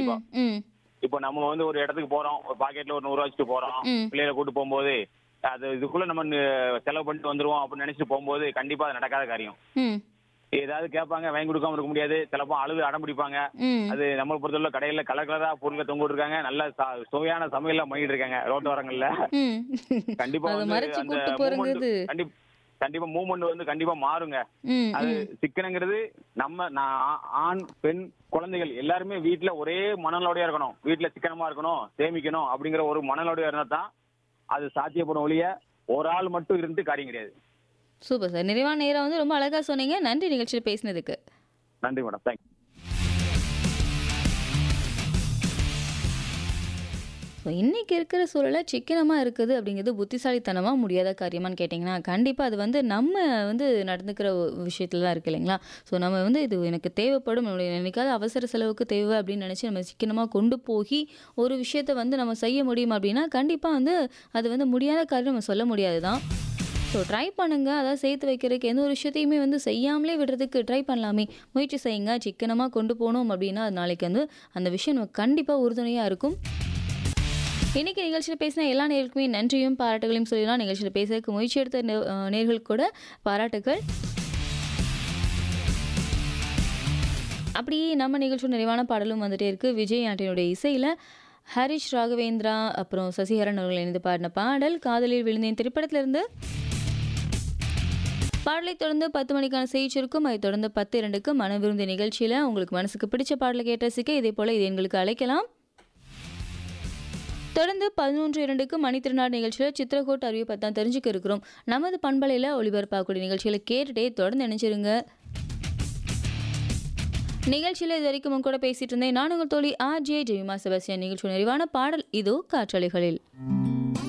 கண்டிப்பா ம் இப்போ நம்ம வந்து ஒரு இடத்துக்கு போறோம் ஒரு பாக்கெட்ல ஒரு நூறு ரூபா வச்சுட்டு போறோம் ம். பிள்ளைகளை கூட்டு போகும்போது அது இதுக்குள்ள நம்ம நு- செலவு பண்ணிட்டு வந்துருவோம் அப்படின்னு நினைச்சிட்டு போகும்போது கண்டிப்பா அது நடக்காத காரியம் ம் ஏதாவது கேட்பாங்க வாங்கி கொடுக்காம இருக்க முடியாது சிலப்போ அழுது அடம் பிடிப்பாங்க ம் அது நம்மளை பொறுத்தவரை கடையில கலர் கலரா பொருளை தொங்க இருக்காங்க நல்ல ச- சுவையான சமையல்லாம் பண்ணிட்டு இருக்காங்க ரோட்டு வரங்கள்ல ம் கண்டிப்பா அதை வந்து மறைச்சு அந்த கூட்டு போறது movement இது. கண்டிப்பா கண்டிப்பா மூவ்மெண்ட் வந்து கண்டிப்பா மாறுங்க ம் அது ம் சிக்கனங்கிறது நம்ம நான் ஆ- ஆண் பெண் குழந்தைகள் எல்லாருமே வீட்ல ஒரே மனநோடையா இருக்கணும் வீட்ல சிக்கனமா இருக்கணும் சேமிக்கணும் அப்படிங்கிற ஒரு மனநோடையா இருந்தா தான் அது சாத்தியப்படும் ஒழிய ஒரு ஆள் மட்டும் இருந்து காரியம் கிடையாது சூப்பர் சார் நிறைவான நேரம் வந்து ரொம்ப அழகா சொன்னீங்க நன்றி நிகழ்ச்சியில் பேசினதுக்கு நன்றி மேடம் தேங்க்ஸ் ஸோ இன்றைக்கி இருக்கிற சூழலில் சிக்கனமாக இருக்குது அப்படிங்கிறது புத்திசாலித்தனமாக முடியாத காரியமான்னு கேட்டிங்கன்னா கண்டிப்பாக அது வந்து நம்ம வந்து நடந்துக்கிற விஷயத்துல தான் இருக்குது இல்லைங்களா ஸோ நம்ம வந்து இது எனக்கு தேவைப்படும் நம்மளுடைய என்னைக்காவது அவசர செலவுக்கு தேவை அப்படின்னு நினச்சி நம்ம சிக்கனமாக கொண்டு போய் ஒரு விஷயத்தை வந்து நம்ம செய்ய முடியும் அப்படின்னா கண்டிப்பாக வந்து அது வந்து முடியாத காரியம் நம்ம சொல்ல முடியாது தான் ஸோ ட்ரை பண்ணுங்க அதாவது சேர்த்து வைக்கிறதுக்கு எந்த ஒரு விஷயத்தையுமே வந்து செய்யாமலே விடுறதுக்கு ட்ரை பண்ணலாமே முயற்சி செய்யுங்க சிக்கனமாக கொண்டு போனோம் அப்படின்னா அது நாளைக்கு வந்து அந்த விஷயம் நமக்கு கண்டிப்பாக உறுதுணையாக இருக்கும் இன்னைக்கு நிகழ்ச்சியில் பேசின எல்லா நேர்களுக்குமே நன்றியும் பாராட்டுகளையும் சொல்லலாம் நிகழ்ச்சியில் பேசுறதுக்கு முயற்சி எடுத்த நே- அஹ் நேர்களுக்கு கூட பாராட்டுகள் அப்படியே நம்ம நிகழ்ச்சியோட நிறைவான பாடலும் வந்துட்டே இருக்கு விஜய் ஆண்டனியுடைய இசையில் ஹரிஷ் ராகவேந்திரா அப்புறம் சசிஹரன் அவர்கள் இணைந்து பாடின பாடல் காதலில் விழுந்தேன் திரைப்படத்திலிருந்து பாடலை தொடர்ந்து பத்து மணிக்கான செய்தி இருக்கும் அதை தொடர்ந்து பத்து இரண்டுக்கு மன விருந்த நிகழ்ச்சியில் உங்களுக்கு மனசுக்கு பிடிச்ச பாடலை கேட்ட ரசிக்க இதே போல் இது எங்களுக்கு அழைக்கலாம் தொடர்ந்து பதினொன்று இரண்டுக்கு மணித்திருநாள் நிகழ்ச்சியில் சித்திரக்கூட் அறிவிப்பை தான் தெரிஞ்சுக்க இருக்கிறோம் நமது பண்பலையில் ஒளிபரப்பாகக்கூடிய நிகழ்ச்சிகளை கேட்டுட்டே தொடர்ந்து நினைச்சிருங்க நிகழ்ச்சியில் இது வரைக்கும் உங்க கூட பேசிட்டு இருந்தேன் நான் உங்கள் தோழி ஆர் ஜே ஜெயமா செபஸ்டியன் நிகழ்ச்சி நிறைவான பாடல் இதோ காற்றலைகளில்